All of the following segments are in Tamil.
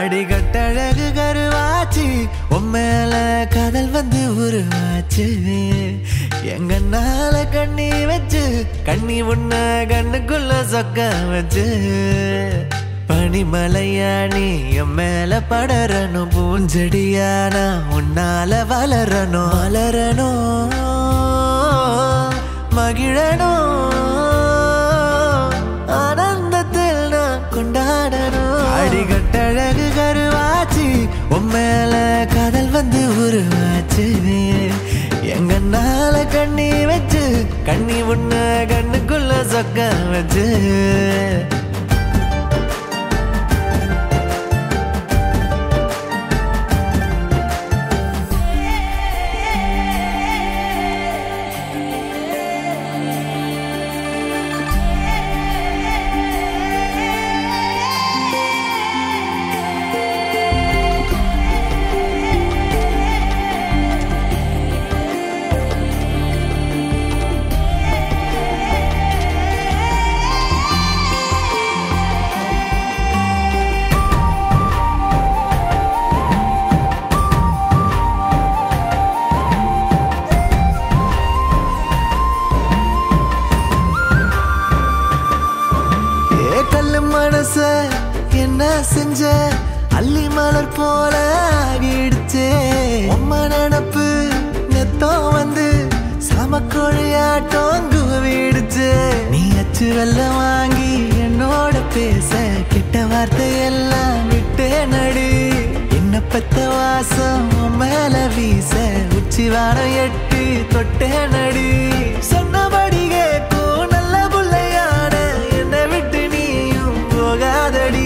அடிகட்டழகு கருவாச்சு உம்மேல காதல் வந்து உருவாச்சு எங்கனால கண்ணி வச்சு கண்ணி உன்ன கண்ணுக்குள்ள சொக்க வச்சு பனிமலையா நீ என் மேல படரணும் பூஞ்செடியானா உன்னால வளரணும் வளரணும் மகிழணும் ஆனந்தத்தில் நான் கொண்டாடணும் அடிகட்டழகு கருவாச்சு உம்மேல காதல் வந்து உருவாச்சு எங்கனால கண்ணி வச்சு கண்ணி உன்ன கண்ணுக்குள்ள சொக்க வச்சு ஏ கல்லு மனச என்ன செஞ்ச அள்ளி மலர் போல ஆகிடுச்சே உம்ம நினப்பு நெத்தோ வந்து சமக்கொழியாட்டம் குவிடுச்சு நீ அச்சு வெள்ளம் வாங்கி என்னோட பேச கிட்ட வார்த்தை எல்லாம் விட்டே நடி என்ன பெத்த வாசம் உன் மேல வீச உச்சி வாரம் எட்டி தொட்டே நடி சொன்னபடி கேட்கும் நல்ல புள்ளையான என்னை விட்டு நீயும் போகாதடி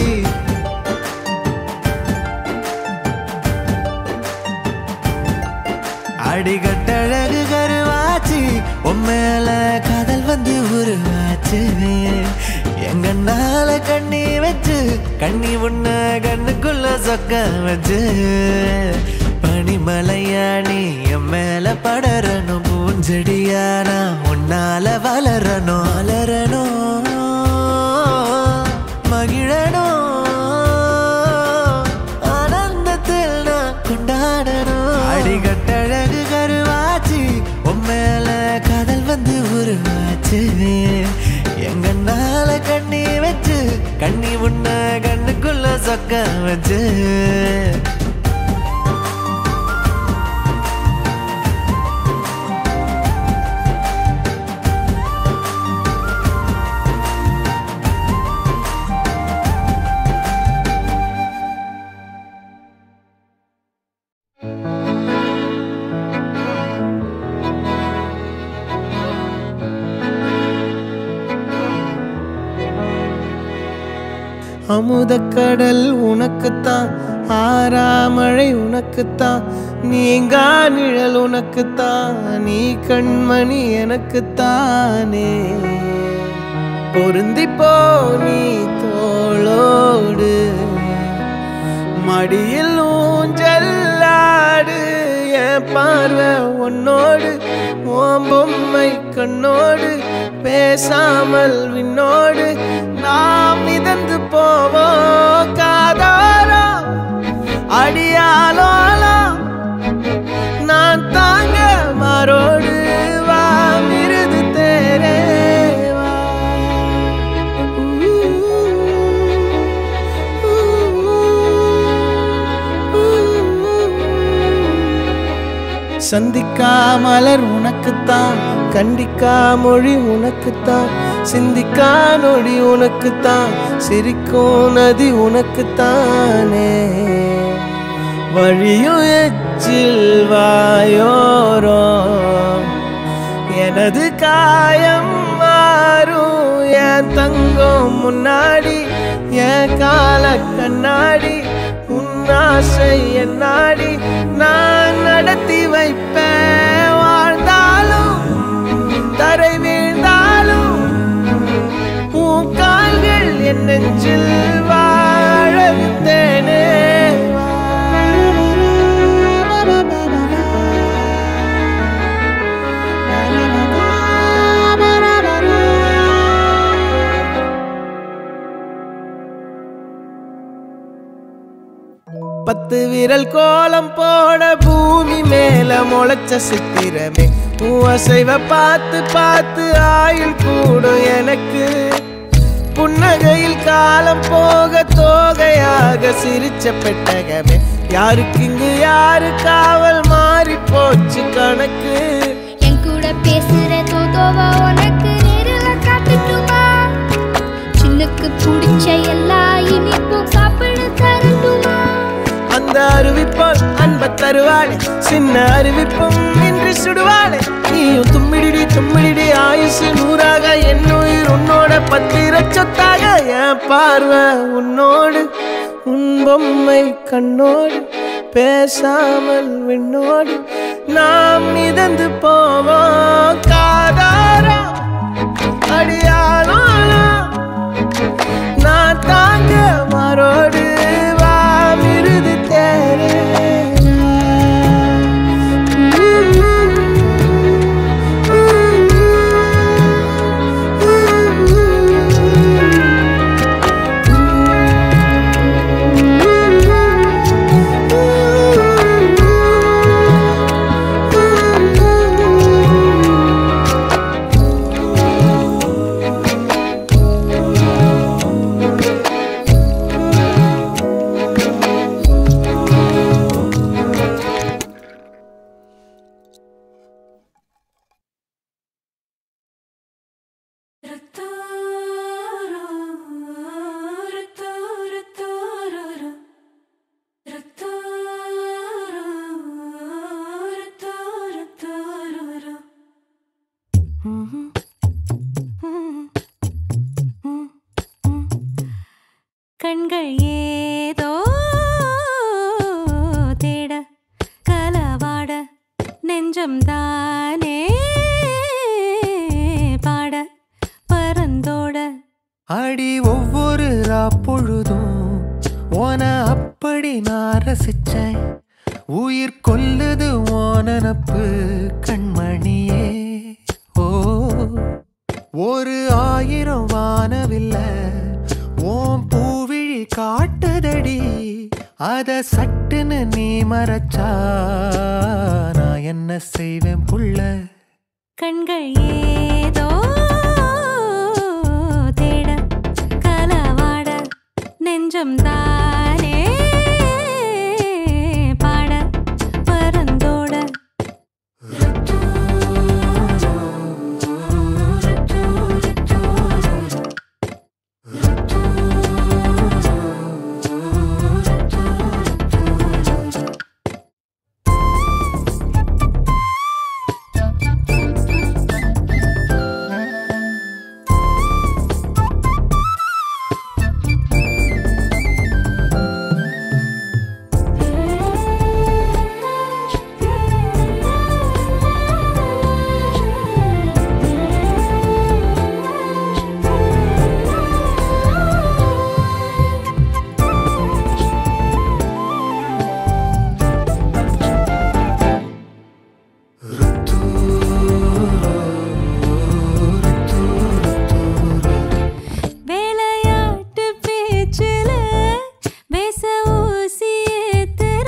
அடிகட்டழகு கருவாச்சு உம்மேல காதல் வந்து உருவாச்சு எங்கனால கண்ணி வச்சு கண்ணி உன்ன கண்ணுக்குள்ள சொக்க வச்சு பனிமலையா நீ என் மேல படரணும் பூஞ்செடியானா உன்னால வளரணும் வளரணும் மகிழணும் ஆனந்தத்தில் நான் கொண்டாடணும் அடிகட்டழகு கருவாச்சு உம்மேல காதல் வந்து உருவாச்சு எங்கனால கண்ணி வச்சு கண்ணி உன்ன கண்ணுக்குள்ள சொக்க வச்சு அமுதக்கடல் உனக்குத்தான் ஆறாமழை உனக்குத்தான் நீங்கா நிழல் உனக்குத்தான் நீ கண்மணி எனக்குத்தானே பொருந்தி போ நீ தோளோடு மடியில் ஊஞ்சல்லாடு என் பார்வை உன்னோடு ஓம் பொம்மை கண்ணோடு பேசாமல் விண்ணோடு நாம் மிதந்து போவோம் காதாரோ அடியாலோலோ நான் தாங்க மாறோடு வா மிருது தேரே வா சந்திக்கா மலர் உனக்குத்தான் கண்டிக்கா மொழி உனக்குத்தான் சிந்திக்கா நொடி உனக்குத்தான் சிரிக்கும் நதி உனக்குத்தானே வழியும் எச்சில் வாயோரம் எனது காயம் மாறும் என் தங்கம் முன்னாடி என் கால கண்ணாடி உன் ஆசை என் நாடி நான் நடத்தி வைப்பேன் வாழ்ந்தாலும் தரை வீழ்ந்தாலும் உன் கால்கள் என் நெஞ்சில் வாழ விட்டேனே பத்து விரல் கோலம் போட பூமி மேல முளைச்ச சித்திரமே உன் அசைவ பார்த்து பார்த்து ஆயுள் கூடும் எனக்கு புன்னகையில் காலம் போக தோகையாக சிரிச்ச பெட்டகமே யாருக்கு இங்கு யாரு காவல் மாறி போச்சு கணக்கு என் கூட பேசுற தோதோவா உனக்கு நேரில் காட்டுட்டுமா சின்னுக்கு பிடிச்ச எல்லா இனிப்பும் சாப்பிட தரட்டுமா அந்த அறிவிப்பால் அன்ப தருவாளே சின்ன அறிவிப்பும் இன்று சுடுவாளே நீயும் தும்மிடிடி தும்மிடிடி ஆயுசு நூறாக என் உயிர் உன்னோட பத்திர சொத்தாக என் பார்வை உன்னோடு உன் பொம்மை கண்ணோடு பேசாமல் விண்ணோடு நாம் மிதந்து போவோம் காதாரா அடியானாலும் நான் தாங்க மாறோடு வா மிருது தேரே கண்கள் ஏதோ தேட கலவாட நெஞ்சம் தானே பாட பரந்தோட அடி ஒவ்வொரு பொழுதும் ஓன அப்படி நான் ரசிச்சேன் உயிர் கொல்லுது ஓனனப்பு கண்மணியே ஓ ஒரு ஆயிரம் வானவில்ல ஓம் பூவிழி காட்டுதடி அத சட்டுன்னு நீ மறைச்சா நான் என்ன செய்வேன் புள்ள கண்கள் ஏதோ தேட கலவாட நெஞ்சம் தானே பாட பரந்தோட வேலையாட்டு பேச்சுல பேச ஊசி ஏத்துற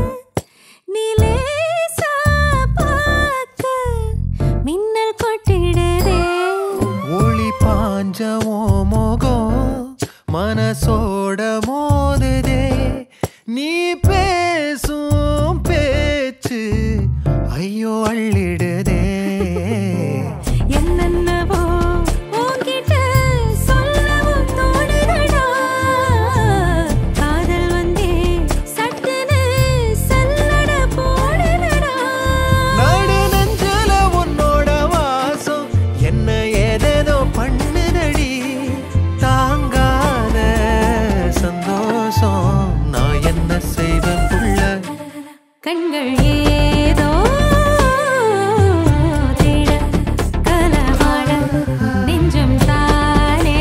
நிலேசா பார்க்க மின்னல் கொட்டிடுதே ஒளி பாஞ்சவோ முகம் மனசோட மோதுதே நீ பேசும் பேச்சு ஐயோ அள்ளிடுதே என்னென்னவோ உன்கிட்ட சொல்லவும் தோணுதடா காதல் வந்தே சட்டுன்னு சல்லட போடுதடா நடு நெஞ்சல உன்னோட வாசம் என்ன ஏதேதோ பண்ணுதடி தாங்காத சந்தோஷம் நான் என்ன செய்வேன் புள்ள கண்கள் ஏதோ தேட கலவாட நெஞ்சம் தானே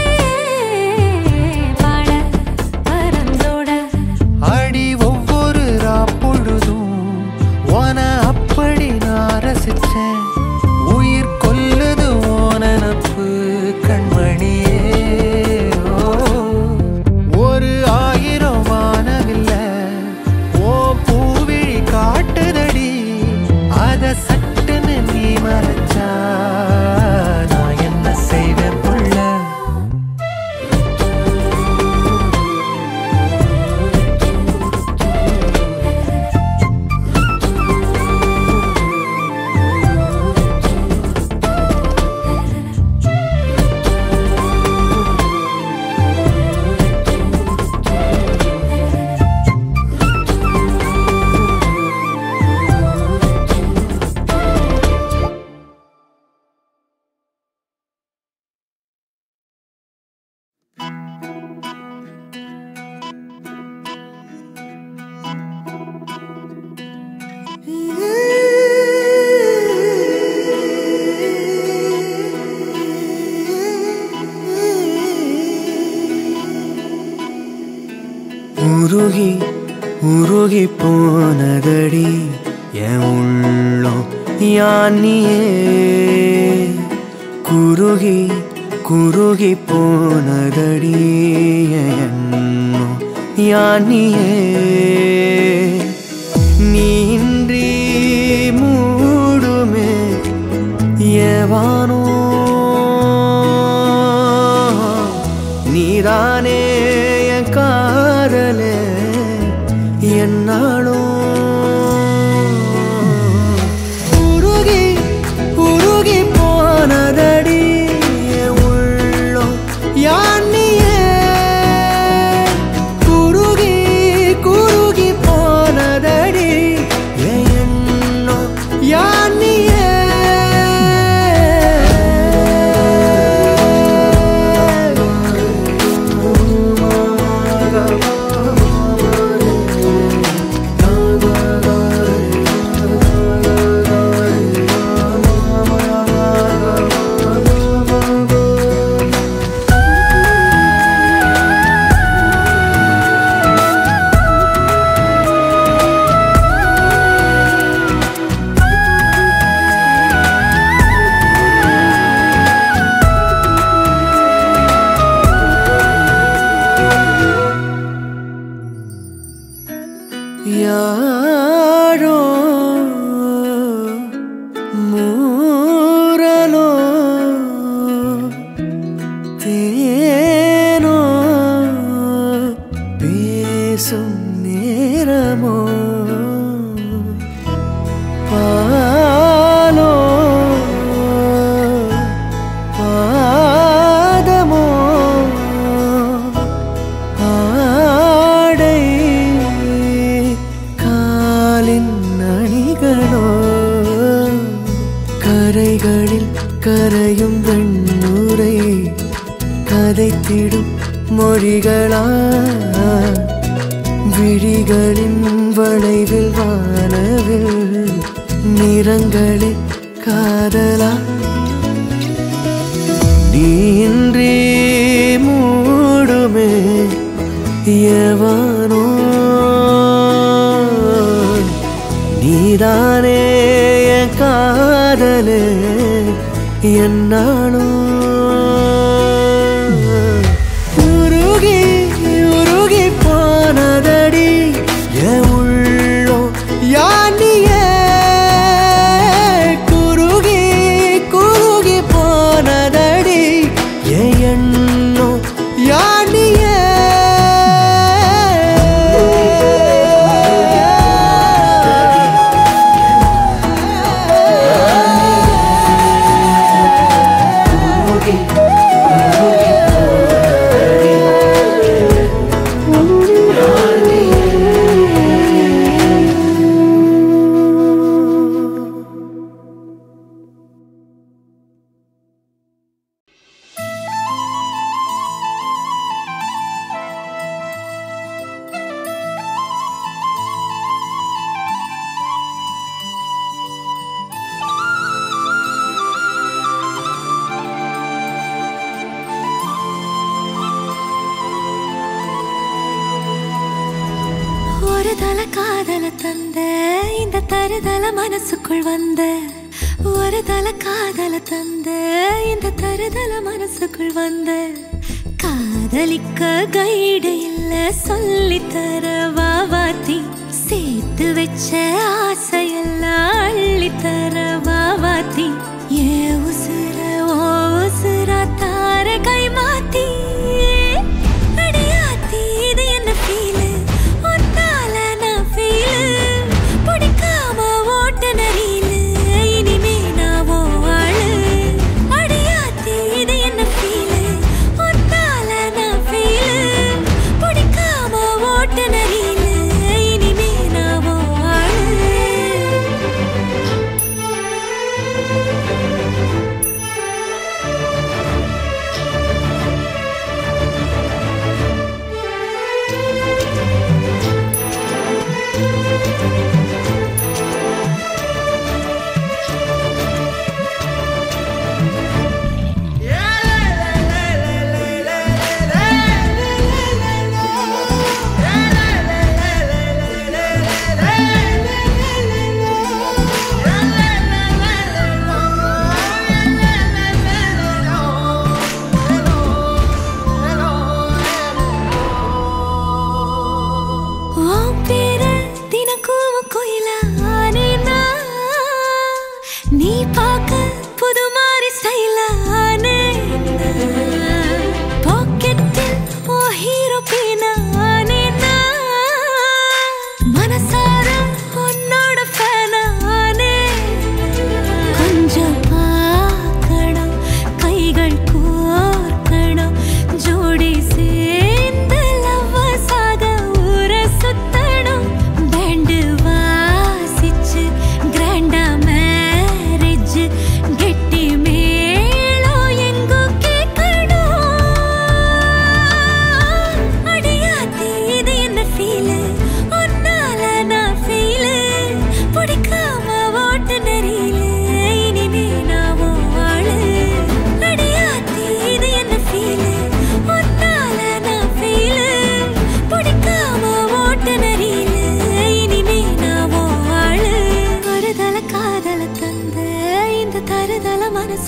பாட பரந்தோட அடி ஒவ்வொரு பொழுதும் ஓன அப்படி நான் ரசிச்சேன் உயிர் கொல்லுது ஓனனப்பு கண்மணியே ஓ. ஒரு ஆயிரம் வானவில்ல உருகி போனதடி என் உள்ளம் யானியே குருகி குருகி போனதடி என் எண்ணம் யானியே நீன்றி மூடுமே ஏவானோ நீதானே என் காதலே என்னாலும் உருகி உருகி போனதடி என் உள்ளம் யானியே குருகி குருகி போனதடி என் எண்ணம் யானியே யாரோ மூரலோ தேனோ பேசும் நேரமோ பாலோ பாதமோ ஆடை காலின் அணிகளோ கரைகளில் கரையும் வெண்ணுரை கதைத்திடும் மொழிகளா விழிகளின் வளைவில் வானவில் நிறங்களில் காதலா நீன்றி மூடுமே எவனோ நீதானே என் காதலே என்னாலும் உருகி உருகி போனதடி என் உள்ளோ யானியே குருகி குருகி போனதடி என் எண்ணோ யானியே ஒரு தல காதல தந்த இந்த தருதல மனசுக்குள் வந்த ஒரு தல காதல தந்த இந்த தருதல மனசுக்குள் வந்த காதலிக்க கைடு இல்ல சொல்லித்தர வாவாத்தி சேர்த்து வச்ச ஆசையெல்லாம் அள்ளித்தர வாவாத்தி ஏ உசுர ஓ உசுரா தார கை மாத்தி அடியாத்தி இது என்ன ஃபீலு ஒத்தால நான் ஃபீலு பிடிக்காம ஓட்ட நரீலு இனிமே நான் ஓ ஆளு அடியாத்தி இது என்ன ஃபீலு ஒத்தால நான் ஃபீலு பிடிக்காம ஓட்ட நரீலு இனிமே நான் ஓ ஆளு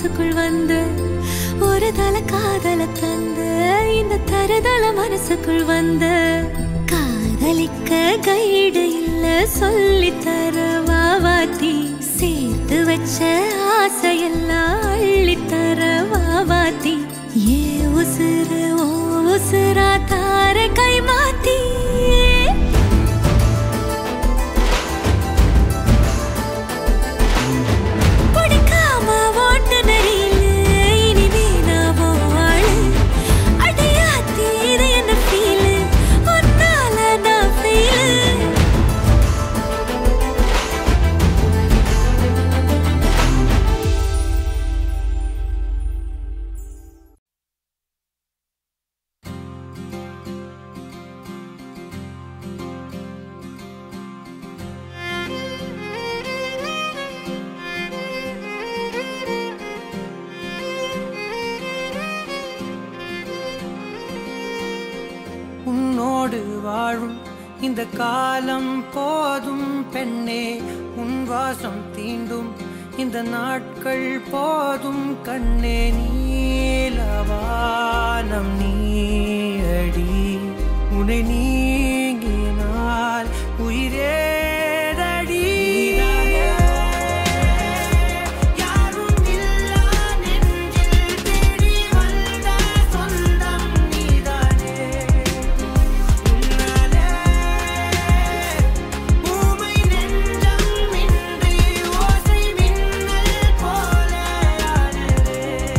மனசுக்குள் வந்து ஒரு தல காதல தந்த இந்த தருதல மனசுக்குள் வந்து காதலிக்க கைடு இல்ல சொல்லி தர வாவாத்தி சேர்த்து வச்ச ஆசையெல்லாம் அள்ளி தர வாவாத்தி ஏ உசுறு ஓ உசுரா தார கை மாத்தி பிடிக்காம ஓட்டுநரில் இனிமே நான் ஆளு அடையாத்தி இது என்ன ஃபீல் ஒன்னால நான் ஃபீல் உன்னோடு வாழும் இந்த காலம் போதும் பெண்ணே உன் வாசம் தீண்டும் இந்த நாட்கள் போதும் கண்ணே நீலவானம் நீயடி உனை நீங்கினால் உயிரேதடி யாரும் இல்லா நெஞ்சில் தேடி வந்த சொந்தம் நீதானே உன்னாலே பூமை நெஞ்சம் இன்றி ஓசை மின்னல் போல ஆனதே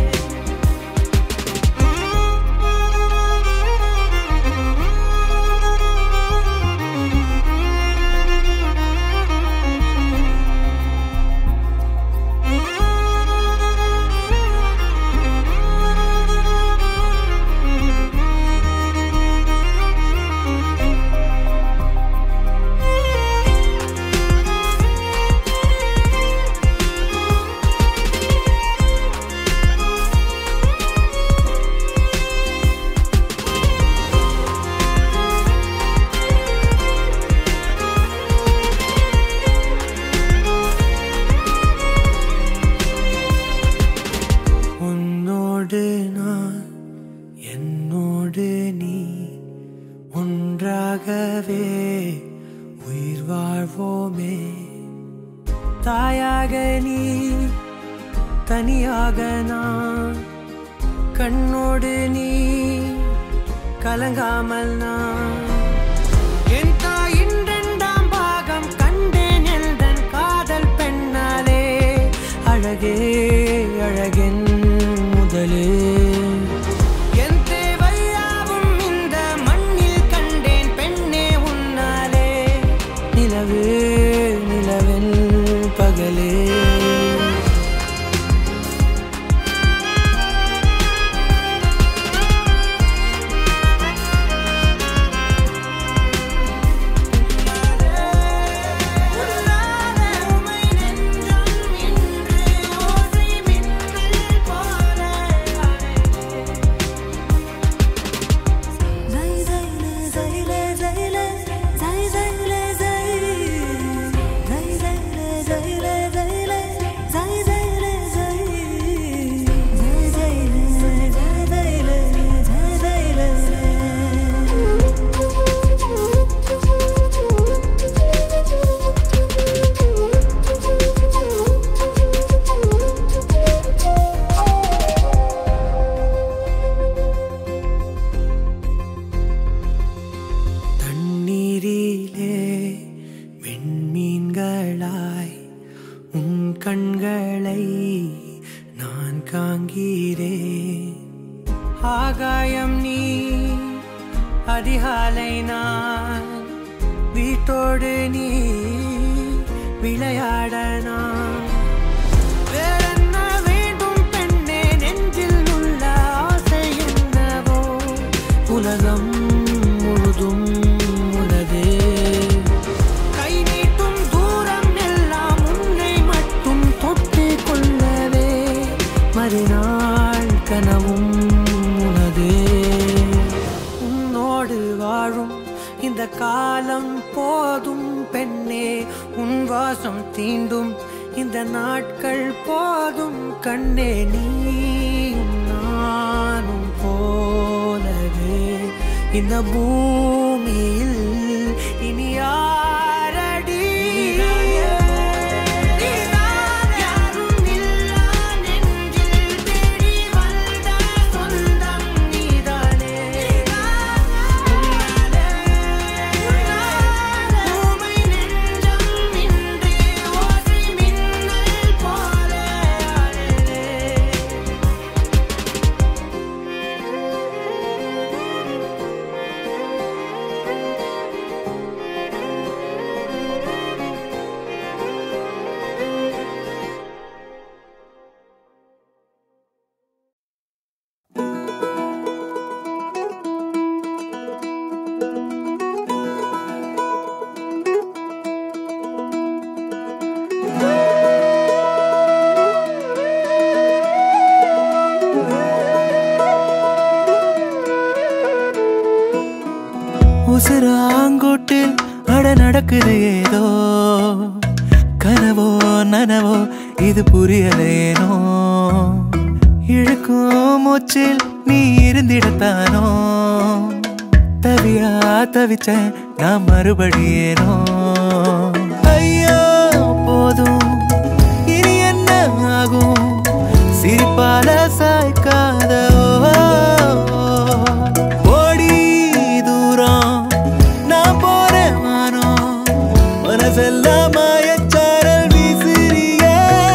உன்னோடு நான் என்னோடு நீ ஒன்றாகவே உயிர் வாழ்வோமே தாயாக நீ தனியாக நான் கண்ணோடு நீ கலங்காமல் நான் என் தாயின் இரண்டாம் பாகம் கண்டேன் எல்தன் காதல் பெண்ணாலே அழகே அழகென் முதலே என் தேவையாவும் இந்த மண்ணில் கண்டேன் பெண்ணே உன்னாலே நிலவே நிலவென் பகலே தண்ணீரிலே வெண்மீன்களாய் உன் கண்களை நான் காண்கிறேன் ஆகாயம் நீ அதிகாலை நான் வீட்டோடு நீ விளையாட நான் வேறென்ன வேண்டும் பெண்ணே நெஞ்சில் உள்ள ஆசை என்னவோ உலகம் முழுதும் உனதே கை நீட்டும் தூரம் எல்லாம் உன்னை மட்டும் தொட்டு கொள்ளவே மறுநாள் கனவும் உனதே உன்னோடு வாழும் இந்த காலம் போதும் பெண்ணே உன் வாசம் தீண்டும் இந்த நாட்கள் போதும் கண்ணே நீயும் நானும் போலவே இந்த பூமியில் இனி யாரடி யாரும் இல்லா நெஞ்சில் தேடி வந்த சொந்தம் நீதானே ஊமை நெஞ்சம் இன்றி ஓசை மின்னல் போல அழலே உசுராங்கோட்டில் அட நடக்குது ஏதோ கனவோ நனவோ இது புரியலேனோ இழுக்கும் மூச்சில் நீ இருந்திடத்தானோ தவியா தவிச்ச நான் மறுபடியேனோ ஐயோ போதும் இனி என்ன ஆகும் சிரிப்பால சாய்க்காத ஓடி தூரம் நான் போறேன் வானம் மனசெல்லாம் மாயச்சாரல் வீசுறியே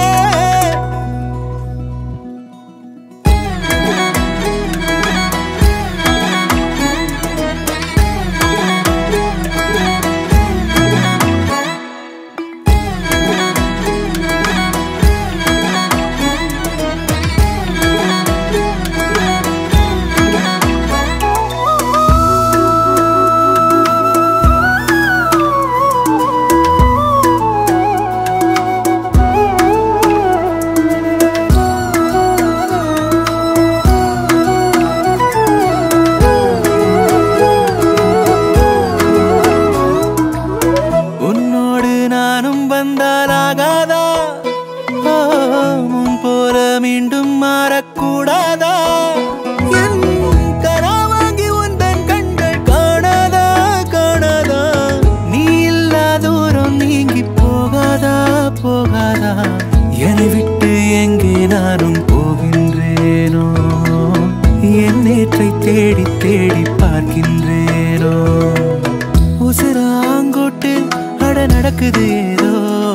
உன்னோடு நானும் வந்தால் ஆகாதா ஓ, முன் போல மீண்டும் மாறக்கூடாதா என் கரா வாங்கி உந்தன் கண்கள் காணாதா காணாதா நீ இல்லா தூரம் நீங்கி போகாதா போகாதா என்னை விட்டு எங்கே நானும் போகின்றேனோ என் நேற்றை தேடி தேடி பார்க்கின்றேனோ உசுராங்கோட்டு அட நடக்குது ஏதோ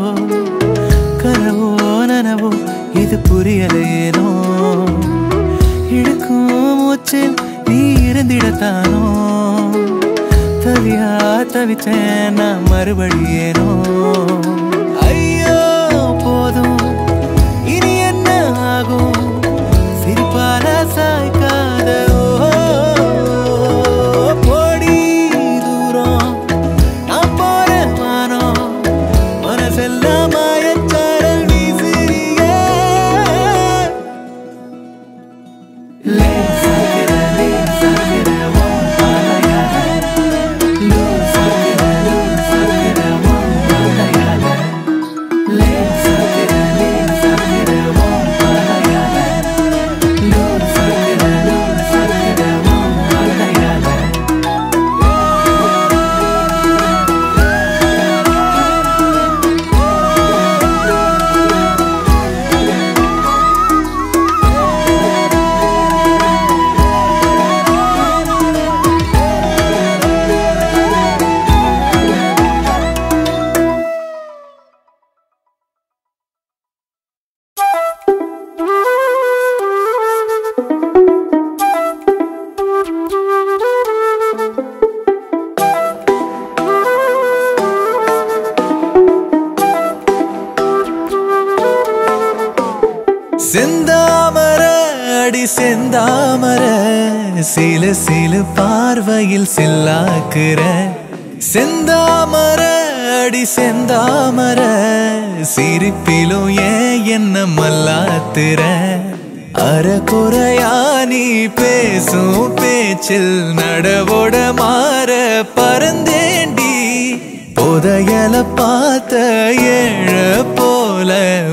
கனவோ நனவோ இது புரியலையேனோ இழுக்கும் மூச்சில் நீ இருந்திடத்தானோ தவியா தவிச்சேன் நான் மறுபடியேனோ ஐயோ போதும் இனி என்ன ஆகும் சிரிப்பால சாய்க்காத ஓ, போடி தூரம் நான் போறேன் வானம் மனசெல்லாம் மாயச்சாரல் வீசுறியே லேசாகிற, லேசாகிற உன் மலையால. லூசாகிற, லூசாகிற உன் மலையால. லேசாகிற, லேசாகிற உன் மலையால. லூசாகிற, லூசாகிற உன் மலையால. செந்தாமர அடி செந்தாமர சில சில பார்வையில் சில்லாக்குற செந்தாமர அடி செந்தாமர சிரிப்பிலும் ஏன் என்ன மல்லாத்துற அறகுறையா நீ பேசும் பேச்சில் நடவோட மாற பறந்தேண்டி புதையல பார்த்த ஏழ போல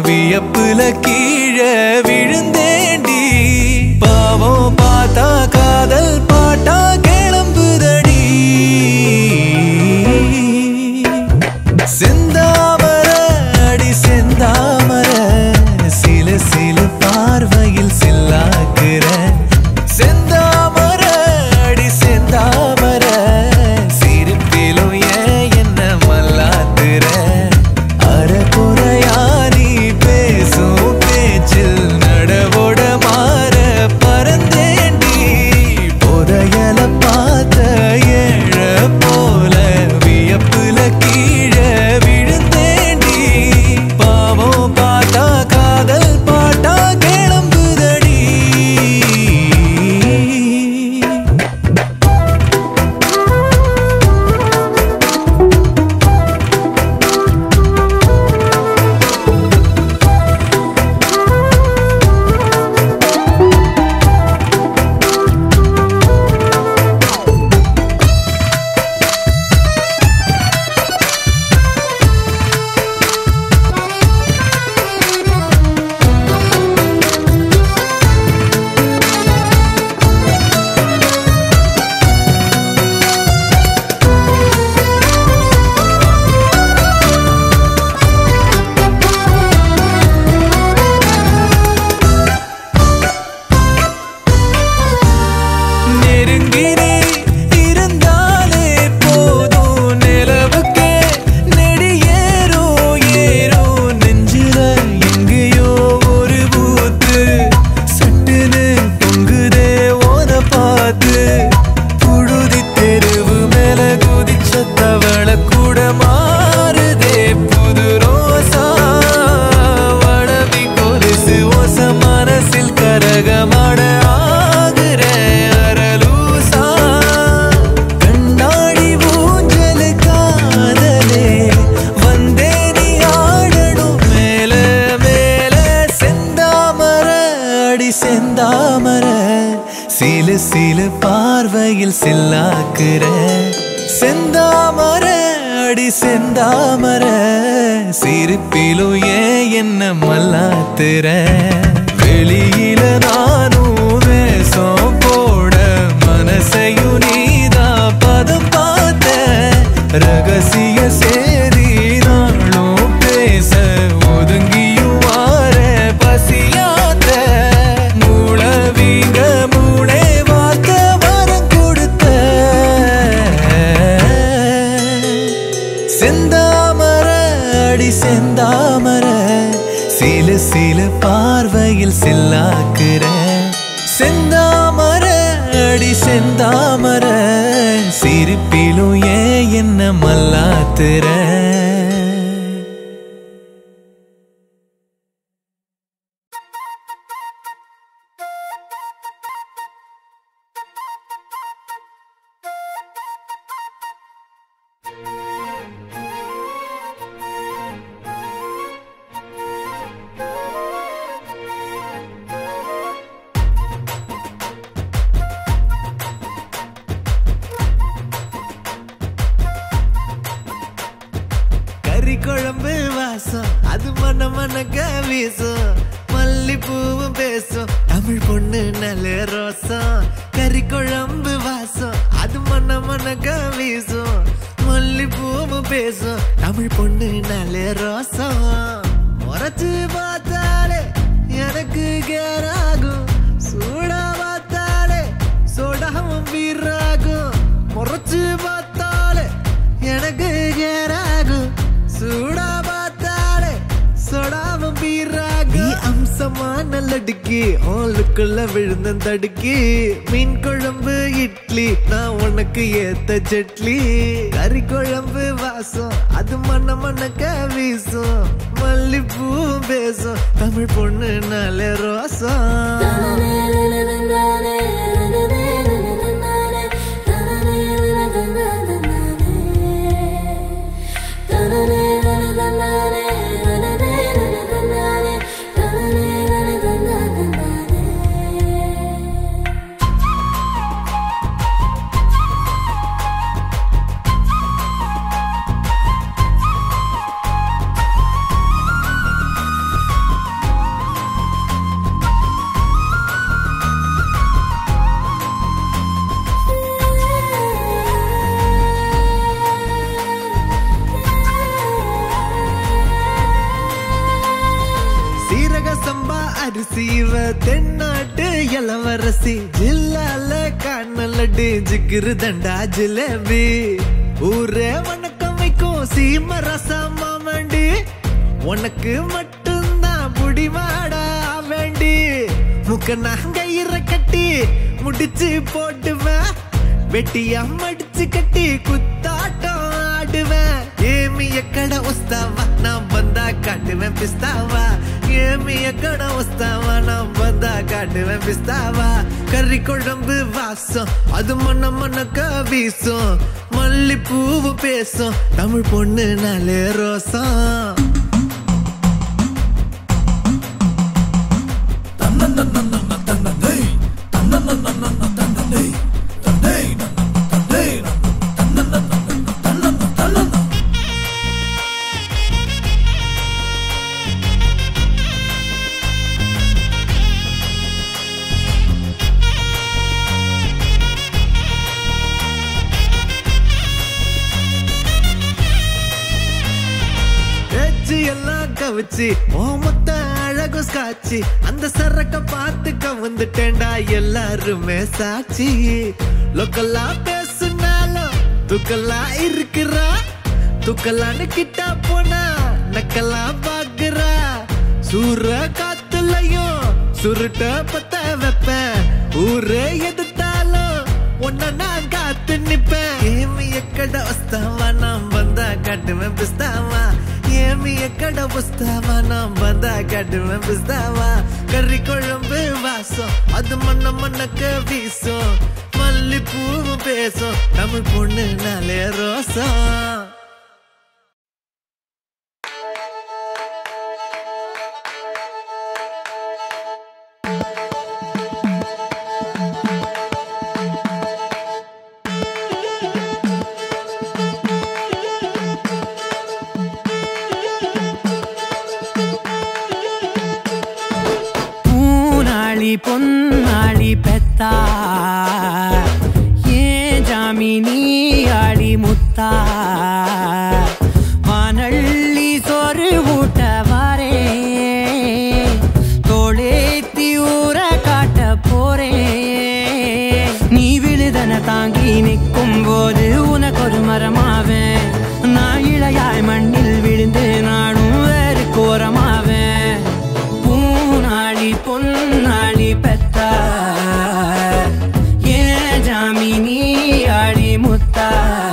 செந்தாமர சிலு சிலு பார்வையில் சில்லாக்குற செந்தாமர அடி செந்தாமர சிரிப்பிலும் ஏன் என்ன மல்லாத்துற வெளியில நானும் வேஷம் போட மனசையும் நீதான் பதம் பார்த்த ரகசிய சேதி நாளும் பேச ஒதுங்கியும் வார பசியாத்த மூளவீங்க மூளை வார்த்த வரம் கொடுத்த செந்தாமர அடி செந்தாமர சில சில பார்வையில் சில்லாக்குற செந்தாமர அடி செந்தாமர சிரிப்பிலும் ஏன் என்ன மல்லாத்துற கறி குழம்பு வாசம் அது மன மனக்க வீசும் மல்லிப்பூவும் பேசும் தமிழ் பொண்ணு நல்ல ரோசம் கறி குழம்பு வாசம் அது மன மனக்க வீசும் மல்லிப்பூவும் பேசும் தமிழ் பொண்ணு நல்ல ரோசம் முறைச்சு பார்த்தாலே எனக்கு கேராகும் சூடா பார்த்தாலே சோடாவும் வீராகும் முறைச்சு பார்த்தாலே எனக்கு கேராகும் சூடா பார்த்தாலே சொடாவும் பீராகும் நீ அம்சமான லடுக்கி ஆளுக்குள்ள விழுந்த தடுக்கி மீன் குழம்பு இட்லி நான் உனக்கு ஏத்த சட்லி கறி குழம்பு வாசம் அது மண்ண மண்ணக்க வீசும் மல்லிப்பூ பேசும் தமிழ் பொண்ணு நல்ல ரோசம் சீரக சம்பா அரிசி இவ தென்னாட்டு இளவரசி ஜில்லால கண்ணலடி ஜிகிரு தண்டா ஜிலேபி ஊரே வணக்கம் வைக்கும் சீம ரசம் மாமண்டி உனக்கு மட்டும்தான் புடிவாடா வேண்டி முக்க நகையிற கட்டி முடிச்சு போட்டுவேன் வெட்டியா மடிச்சு கட்டி குத்தாட்டம் ஆடுவேன் ஏமி எக்கட உஸ்தாவா நான் வந்தா காட்டுவேன் பிஸ்தாவா ஏமி எக்கட உஸ்தாவா நான் வந்தா காட்டுவேன் பிஸ்தாவா கறி குழம்பு வாசம் அது மண்ண மண்ணக்க வீசும் மல்லிப்பூவு பேசும் தமிழ் பொண்ணு நாலு ரோசம் பேச்சு எல்லாம் கவிச்சு ஓமத்த அழகு காட்சி அந்த சரக்க பார்த்து கவுந்துட்டேன்டா எல்லாருமே சாட்சி லோக்கல்லா பேசுனாலும் துக்கல்லா இருக்கிறா துக்கலான்னு கிட்ட போனா நக்கலா பாக்குறா சூற காத்துலயும் சுருட்ட பத்த வைப்பேன் ஊரே எதிர்த்தாலும் உன்ன நான் காத்து நிப்பேன் ஏமி எக்கட வஸ்தாவா நான் வந்தா காட்டுவேன் பிஸ்தாவா ஏமி எக்கட வஸ்தாவா நான் வந்தா காட்டுவேன் பிஸ்தாவா கறி குழம்பு வாசம் அது மண்ண மண்ணக்க வீசும் மல்லிப்பூவும் பேசும் தமிழ் பொண்ணு நாளே ரோசம் பொன்னாளி பெத்தா ஏ ஜாமினி ஆளி முத்தா வானள்ளி சோறு ஊட்ட வாரே தோளேத்தி ஊற காட்ட போறே நீ விழுதன தாங்கி நிற்கும் போது உனக்கு ஒரு மரமாவேன் நான் இளையாய் மண்ணில் விழுந்து நானும் வேறு கோரமாவேன் பூனாளி பொன்னாளி பெத்த ஏ ஜாமினி ஆளி முத்தா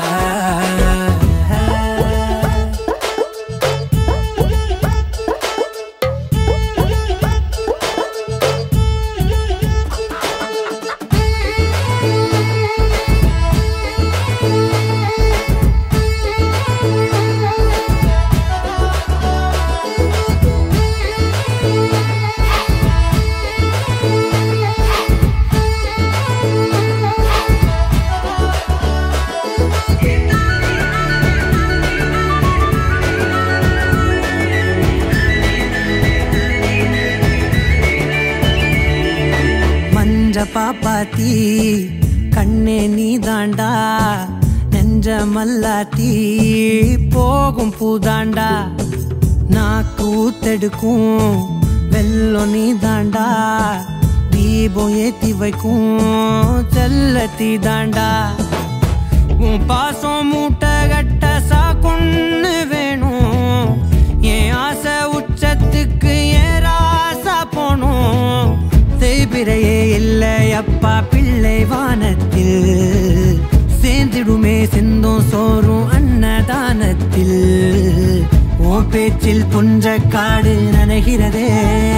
மஞ்ச பாப்பாத்தி கண்ணே நீ தாண்டா நெஞ்ச மல்லாத்தி போகும் பூதாண்டா நாக்கு ஊத்தெடுக்கும் வெள்ளம் நீ தாண்டா தீபம் ஏத்தி வைக்கும் செல்லத்தி தாண்டா உன் பாசம் மூட்டை கட்ட சாக்குன்னு வேணும் என் ஆசை உச்சத்துக்கு ஏன் ராசா போணும் தேய்பிரையே இல்லை அப்பா பிள்ளை வானத்தில் சேர்ந்திடுமே சிந்தும் சோறும் அன்னதானத்தில் உன் பேச்சில் புஞ்ச காடு நனைகிறதே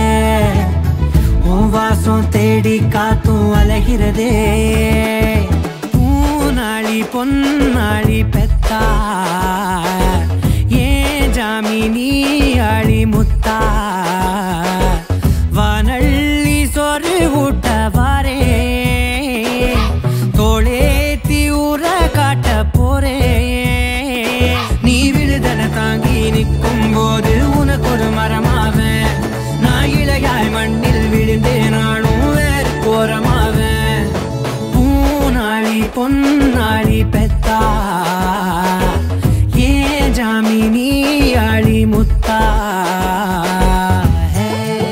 உன் வாசம் தேடி காத்தும் அலைகிறதே பூனாளி பொன்னாளி பெத்தா ஏ ஜாமினி ஆளி முத்தா வானள்ளி சோறு ஊட்ட வாரே தோளேத்தி ஊற காட்ட போறே நீ விழுதன தாங்கி நிற்கும் போது உனக்கு ஒரு மரமாவேன் நான் இளையாய் மண்ணில் விழுந்தே நானும் வேறு கோரமாவேன் பூனாளி பொன்னாளி பெத்தா ஏ ஜாமினி ஆளி முத்தா ஹே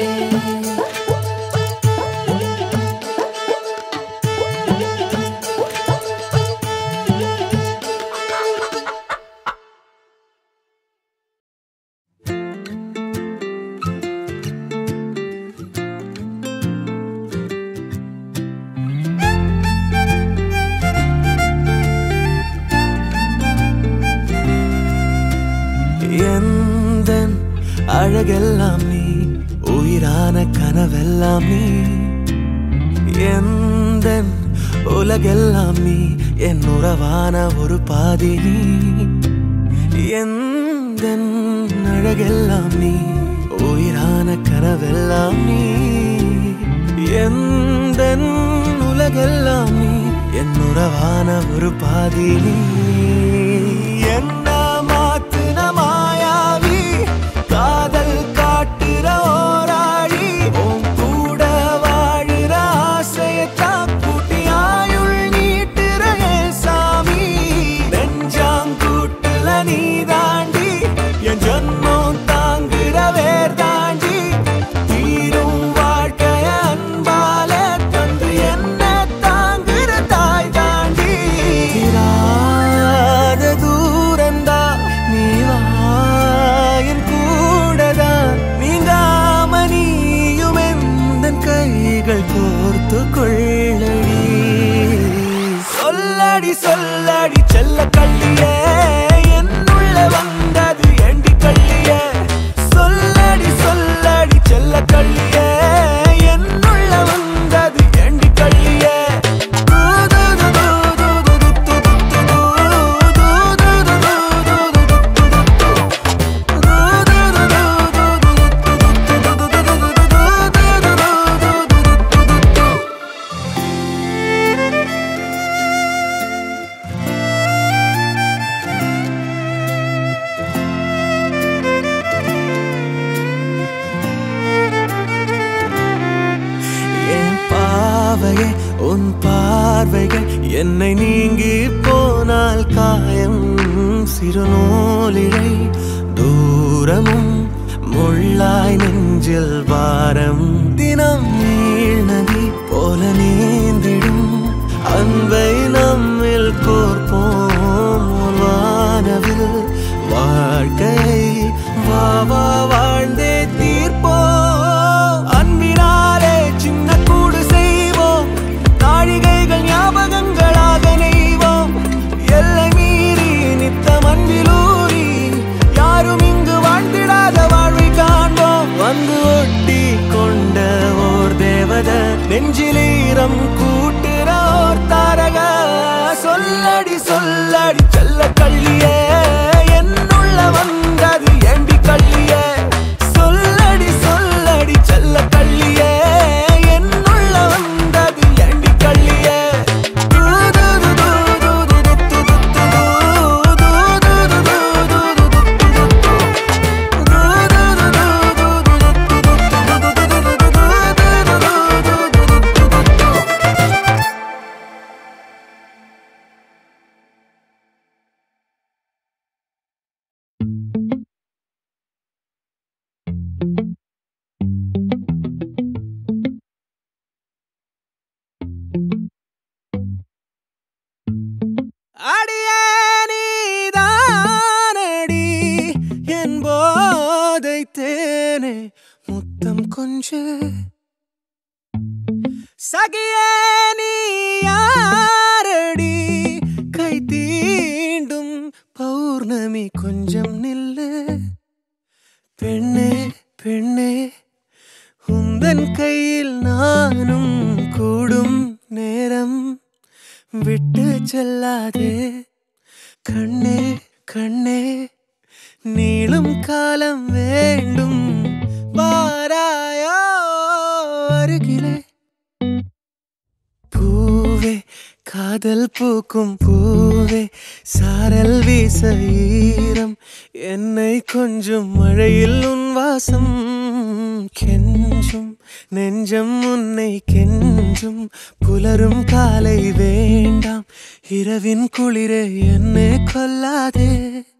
எந்தன் அழகெல்லாம் நீ உயிரான கனவெல்லாம் நீ எந்தன் உலகெல்லாம் நீ என் உறவான ஒரு பாதி நீ எந்தன் அழகெல்லாம் நீ உயிரான கனவெல்லாம் நீ எந்தன் உலகெல்லாம் நீ என் உறவான ஒரு பாதி நீ என்ன மாத்துன மாயாவி காதல் காட்டுற ஓராளி உன் கூட வாழுற ஆசையத்தான் கூட்டி ஆயுள் நீட்டுற என் சாமி நெஞ்சாங்கூட்டுல நீ தாண்டி என் ஜன்மம் தாங்குற வேர் தாண்டி தீரும் வாழ்க்கைய அன்பால தந்து என்ன தாங்குற தாய் தாண்டி தீராத உன் பார்வைகள் என்னை நீங்கி போனால் காயம் சிறுநூலிழை தூரமும் முள்ளாய் நெஞ்சில் வாரம் தினம் நீழ்நதி போல நீந்திடும் அன்பை நம்மில் கோர்ப்போம் ஒரு வானவில் வாழ்க்கையை வா வா வாழ்ந்தே தீர்ப்போம் அன்பினாலே சின்ன கூடு செய்வோம் நாழிகைகள் ஞாபகங்களாக நெய்வோம் எல்லை மீறி நித்தம் அன்பிலூறி யாரும் இங்கு வாழ்ந்திடாத வாழ்வை காண்போம் வந்து ஒட்டி கொண்ட ஓர் தேவத நெஞ்சிலீரம் கூட்டுற ஓர் தாரக சொல்லடி சொல்லடி செல்ல கள்ளியே என்னுள்ள வந்தது ஏண்டி கள்ளியே சொல்லடி சொல்லடி செல்ல கள்ளியே என்னுள்ள வந்தது ஏண்டி கள்ளியே அடியே நீதானடி என் போதை தேனே முத்தம் கொஞ்சு சகியே நீ யாரடி கை தீண்டும் பௌர்ணமி கொஞ்சம் நில்லு பெண்ணே பெண்ணே உந்தன் கையில் நானும் கூடும் நேரம் விட்டு செல்லாதே கண்ணே கண்ணே நீளும் காலம் வேண்டும் பாராயோ அருகிலே பூவே காதல் பூக்கும் பூவே சாரல் வீச ஈரம் என்னை கொஞ்சம் மழையில் உன் வாசம் கெஞ்சும் நெஞ்சம் உன்னை கெஞ்சும் புலரும் காலை வேண்டாம் இரவின் குளிரே என்னை கொல்லாதே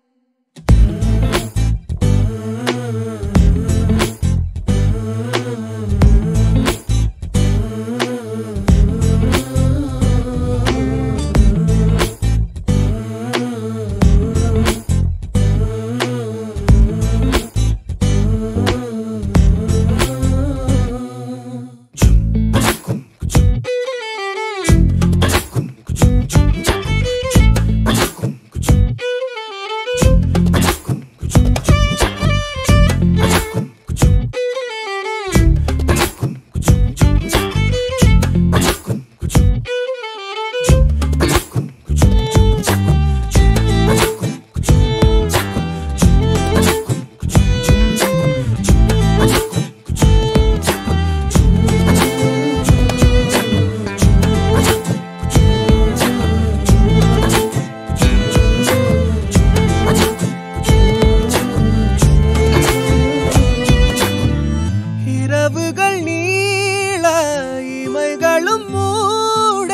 இரவுகள் நீள இமைகளும் மூட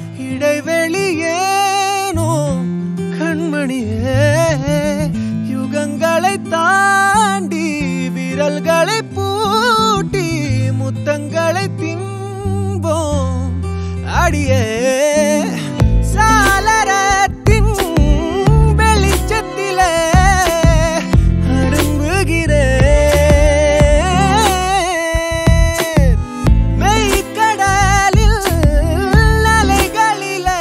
இடைவெளியேனோ கண்மணியே யுகங்களை தாண்டி விரல்களை பூட்டி முத்தங்களை திம்போம் அடியே சாளரத்தின் வெளிச்சத்திலே அரும்புகிறேன் மெய்க்கடலில் அலைகளிலே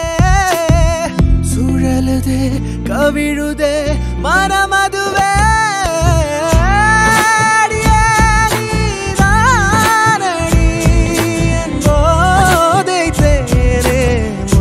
சுழலுதே கவிழுதே மனமதுவே அடியே நீதானடி என் போதை தேனே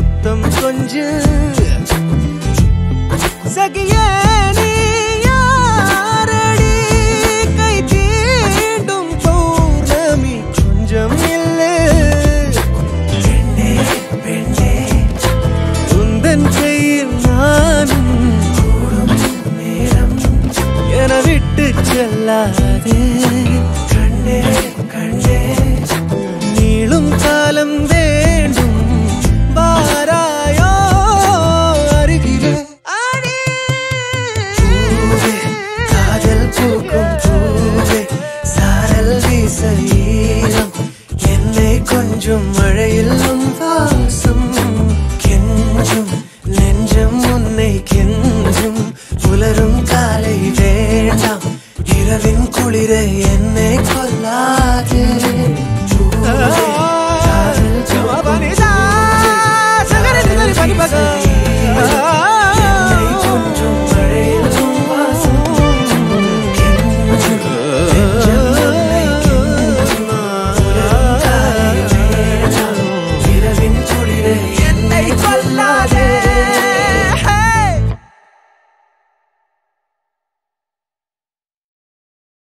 ஈரம் என்னை கொஞ்சம் மழையில் உன் வாசம் கெஞ்சும் நெஞ்சம் உன்னை கெஞ்சும் புலரும் காலை வேண்டாம் இரவின் குளிரை என்னை கொல்லாதே பூவே